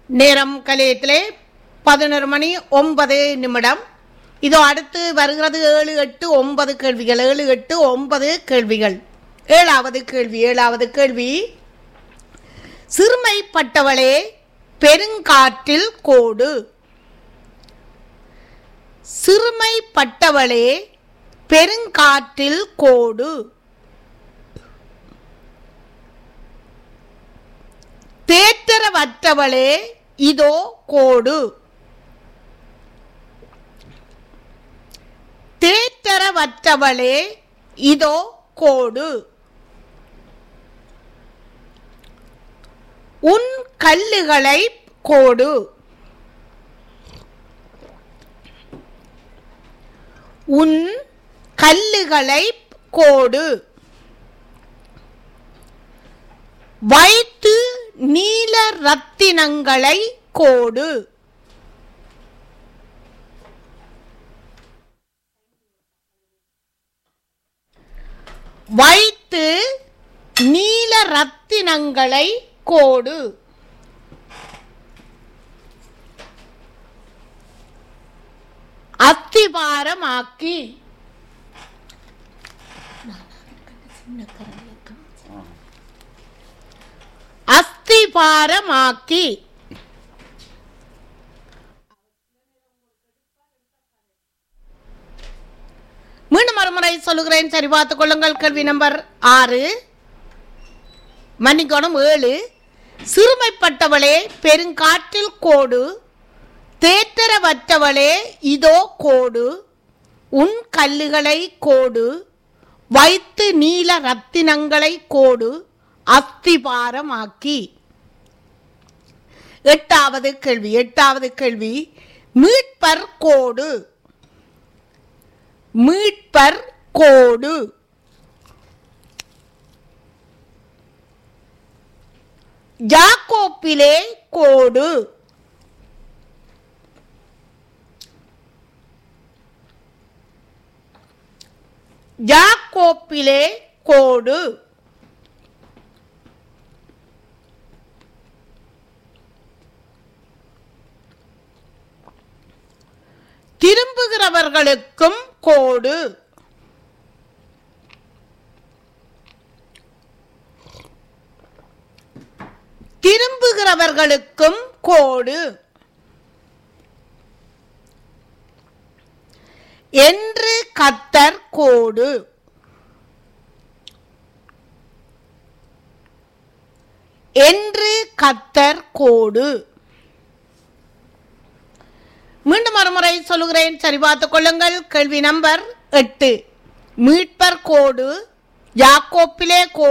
நேரம் கலையத்திலே பதினொரு மணி ஒன்பது நிமிடம் இதோ அடுத்து வருகிறது ஏழு எட்டு ஒன்பது கேள்விகள் ஏழு எட்டு ஒன்பது கேள்விகள் ஏழாவது கேள்வி ஏழாவது கேள்வி சிறுமைப்பட்டவளே பெருங்காற்றில் கோடு சிறுமைப்பட்டவளே பெருங்காற்றில் கோடு தேற்றரவற்றவளே இதோ கோடு தேற்றரவற்றவளே இதோ கோடு உன் கல்லுகளை கோடு உன் கல்லுகளை கோடு வைத்து நீல ரத்தினங்களை கோடு வைத்து நீல ரத்தினங்களை கோடு அத்திவாரமாக்கி அஸ்திபாரமாக்கி மீண்டும் மறுமுறை சொல்லுகிறேன் சரி பார்த்துக் கொள்ளுங்கள் கேள்வி நம்பர் ஆறு மன்னிக்கணும் ஏழு சிறுமைப்பட்டவளே பெருங்காற்றில் கோடு தேற்றரவற்றவளே இதோ கோடு உன் கல்லுகளை கோடு வைத்து நீல ரத்தினங்களை கோடு அஸ்திபாரமாக்கி எட்டாவது கேள்வி எட்டாவது கேள்வி மீட்பர் கோடு மீட்பர் கோடு ஜாக்கோப்பிலே கோடு ஜாக்கோப்பிலே கோடு திரும்புகிறவர்களுக்கும் கோடு திரும்புகிறவர்களுக்கும் கோடு என்று கத்தர் கோடு என்று கத்தர் கோடு மீண்டும் மறுமுறை சொல்லுகிறேன் சரி பார்த்துக் கொள்ளுங்கள் கேள்வி நம்பர் எட்டு மீட்பர் கோடு யாக்கோப்பிலே கோடு